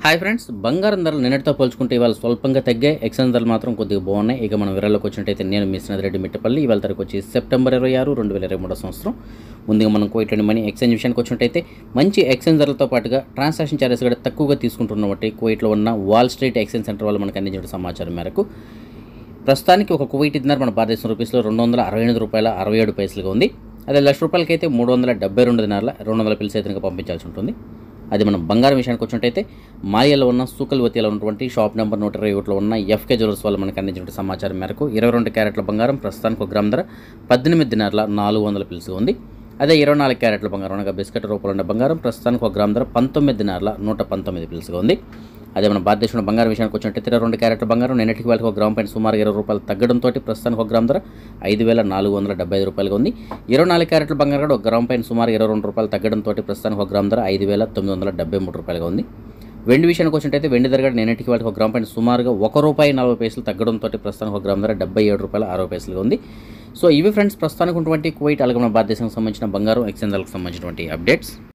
hi friends బంగారం ధరలు నిన్నటితో పోల్చుకుంటే ఇవాళ స్వల్పంగా తగ్గాయి ఎక్స్చేంజ్ ధరలు మాత్రం కొద్దిగా బాగున్నాయి ఇక మనం వివరాల్లోకి వచ్చినట్టయితే నేను మిస్సినది రెడ్డి మిట్టపల్లి ఇవాళ తరకు వచ్చి సెప్టెంబర్ ఇరవై ఆరు రెండు వేల ఇరవై మూడో సంవత్సరం ముందుగా మనం కోయిట్లోని మనీ ఎక్స్చేంజ్ విషయానికి వచ్చినట్టయితే మంచి ఎక్స్చేంజ్ ధరలతో పాటుగా ట్రాన్సాక్షన్ ఛార్జెస్ కూడా తక్కువగా తీసుకుంటున్న బట్టి కువైట్లో ఉన్న వాల్ స్ట్రీట్ ఎక్స్చేంజ్ సెంటర్ వాళ్ళు మనకు అందించిన సమాచారం మేరకు ప్రస్తుతానికి ఒక కువైట్ దినార్ మన భారతదేశం రూపీస్లో రెండు వందల అరవై ఎనిమిది రూపాయల అరవై ఏడు పైసలుగా ఉంది అదే లక్ష రూపాయలకైతే మూడు వందల డెబ్బై రెండు దినార్ల రెండు వందల పిల్స్ అయితే పంపించాల్సి ఉంటుంది అది మనం బంగారం విషయానికి వచ్చినట్టయితే మాయలో ఉన్న సూకల్వతిలో ఉన్నటువంటి షాప్ నెంబర్ నూట ఇరవై ఒకటిలో ఉన్న ఎఫ్కే జ్యువెలర్స్ వాళ్ళు మనకు అందించిన సమాచారం మేరకు ఇరవై రెండు క్యారెట్ల బంగారం ప్రస్తుతానికి ఒక గ్రామ్ ధర పద్దెనిమిది దినార్ల నాలుగు వందల పిల్స్ ఉంది అదే ఇరవై నాలుగు క్యారెట్ల బంగారం అనగా బిస్కెట్ రూపంలో ఉన్న బంగారం ప్రస్తుతానికి ఒక గ్రామ్ ధర పంతొమ్మిది దినార్ల నూట పంతొమ్మిది పిల్స్గా ఉంది అదే మన భారతదేశంలో బంగారం విషయానికి వచ్చినట్టయితే ఇరవై రెండు క్యారెట్ల బంగారం నిన్నటికి వాళ్ళకి ఒక గ్రామ్ పైన సుమారు ఇరవై రూపాయలు తగ్గడంతో ప్రస్తుతానికి ఒక గ్రామ్ ధర ఐదు వేల నాలుగు వందల డెబ్బై ఐదు రూపాయలుగా ఉంది ఇరవై నాలుగు క్యారెట్ల బంగారం కూడా ఒక గ్రామ్ పైన సుమారు ఇరవై రెండు రూపాయలు తగ్గడంతో ప్రస్తుతానికి ఒక గ్రామ్ ధర ఐదు వేల తొమ్మిది వందల డెబ్బై మూడు రూపాయలుగా ఉంది వెండి విషయానికి వచ్చినట్టయితే వెండి ధర కూడా నిన్నటికి వాళ్ళకి ఒక గ్రామ్ పైన సుమారుగా ఒక రూపాయి నలభై పైసలు తగ్గడంతో ప్రస్తుతానికి ఒక గ్రామ్ ధర డెబ్బై ఏడు రూపాయల అరవై పైసలుగా ఉంది సో ఇవి ఫ్రెండ్స్ ప్రస్తుతానికి ఉన్నటువంటి కువైట్ అలాగే మన భారతదేశానికి సంబంధించిన బంగారం ఎక్స్చేంజ్లకు సంబంధించినటువంటి అప్డేట్స్